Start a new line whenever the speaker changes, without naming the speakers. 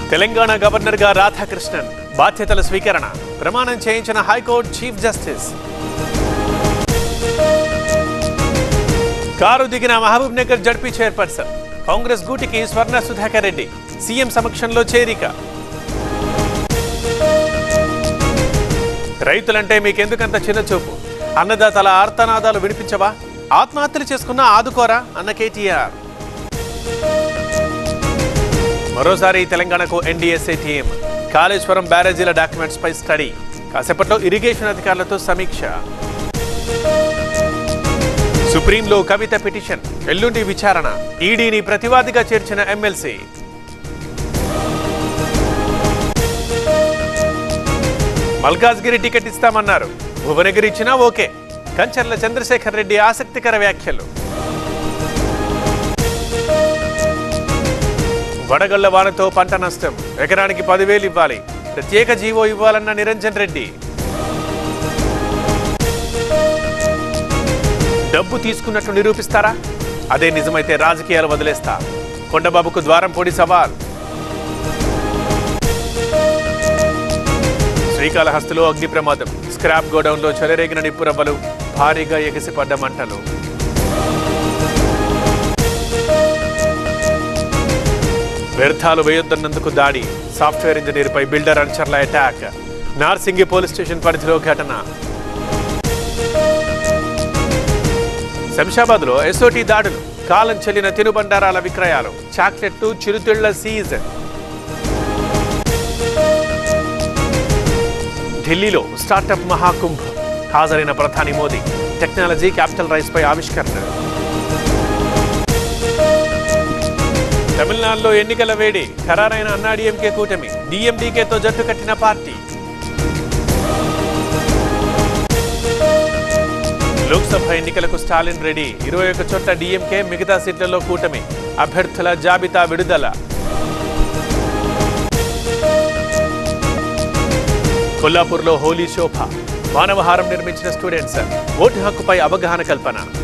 తెలంగాణ గవర్నర్గా రాధాకృష్ణన్ బాధ్యతల స్వీకరణ ప్రమాణం చేయించిన హైకోర్టు చీఫ్ జస్టిస్ కారు దిగిన Mahabubnagar ZP chairperson Congress గూటికి స్వర్ణ సుధాకర్ రెడ్డి సీఎం సమక్షంలో చేరిక రైతులంటే మీకెందుకంత చిన్న చూపు అన్నదాతల ఆర్తనాదాలు వినిపించవా ఆత్మహత్యలు చేసుకున్న ఆదుకోరా అన్న కేటీఆర్ మరోసారి తెలంగాణకు ఎన్డీఎస్ఏ టీం కాళేశ్వరం బ్యారేజీల డాక్యుమెంట్స్ పై స్టడీ కాసేపట్లో ఇరిగేషన్ అధికారులతో సమీక్ష సుప్రీంలో కవిత పిటిషన్ ఎల్లుండి విచారణ ఈడీని ప్రతివాదిగా చేర్చిన ఎమ్మెల్సీ మల్కాజ్గిరి టికెట్ ఇస్తామన్నారు భువనగిరి ఇచ్చినా ఓకే కంచర్ల చంద్రశేఖర్ రెడ్డి ఆసక్తికర వ్యాఖ్యలు వడగళ్ల వానతో పంట నష్టం ఎకరానికి పదివేలు ఇవ్వాలి ప్రత్యేక జీవో ఇవ్వాలన్న నిరంజన్ రెడ్డి డబ్బు తీసుకున్నట్టు నిరూపిస్తారా అదే నిజమైతే రాజకీయాలు వదిలేస్తా కొండబాబుకు ద్వారం పొడి సవాల్ శ్రీకాళహస్తిలో అగ్ని ప్రమాదం స్క్రాప్ గోడౌన్లో చెలరేగిన నిప్పురవ్వలు భారీగా ఎగిసిపడ్డ మంటలు వ్యర్థాలు వేయొద్దన్నందుకు దాడి సాఫ్ట్వేర్ ఇంజనీర్పై బిల్డర్ అంచర్ల అటాక్ నార్సింగి పోలీస్ స్టేషన్ పరిధిలో ఘటన శంషాబాద్లో ఎస్ఓటి దాడులు కాలం చెల్లిన తినుబండారాల విక్రయాలు చాక్లెట్లు చిరుతిళ్ల సీజ్ ఢిల్లీలో స్టార్టప్ మహాకుంభ్ హాజరైన ప్రధాని మోదీ టెక్నాలజీ క్యాపిటల్ రైస్ పై ఆవిష్కరణ తమిళనాడులో ఎన్నికల వేడి ఖరారైన అన్నాడీఎంకే కూటమి డిఎండికేతో జట్టు కట్టిన పార్టీ లోక్సభ ఎన్నికలకు స్టాలిన్ రెడీ ఇరవై ఒక్క చోట్ల డిఎంకే మిగతా సీట్లలో కూటమి అభ్యర్థుల జాబితా విడుదల కొల్లాపూర్లో హోలీ శోభ మానవహారం నిర్మించిన స్టూడెంట్స్ ఓటు హక్కుపై అవగాహన కల్పన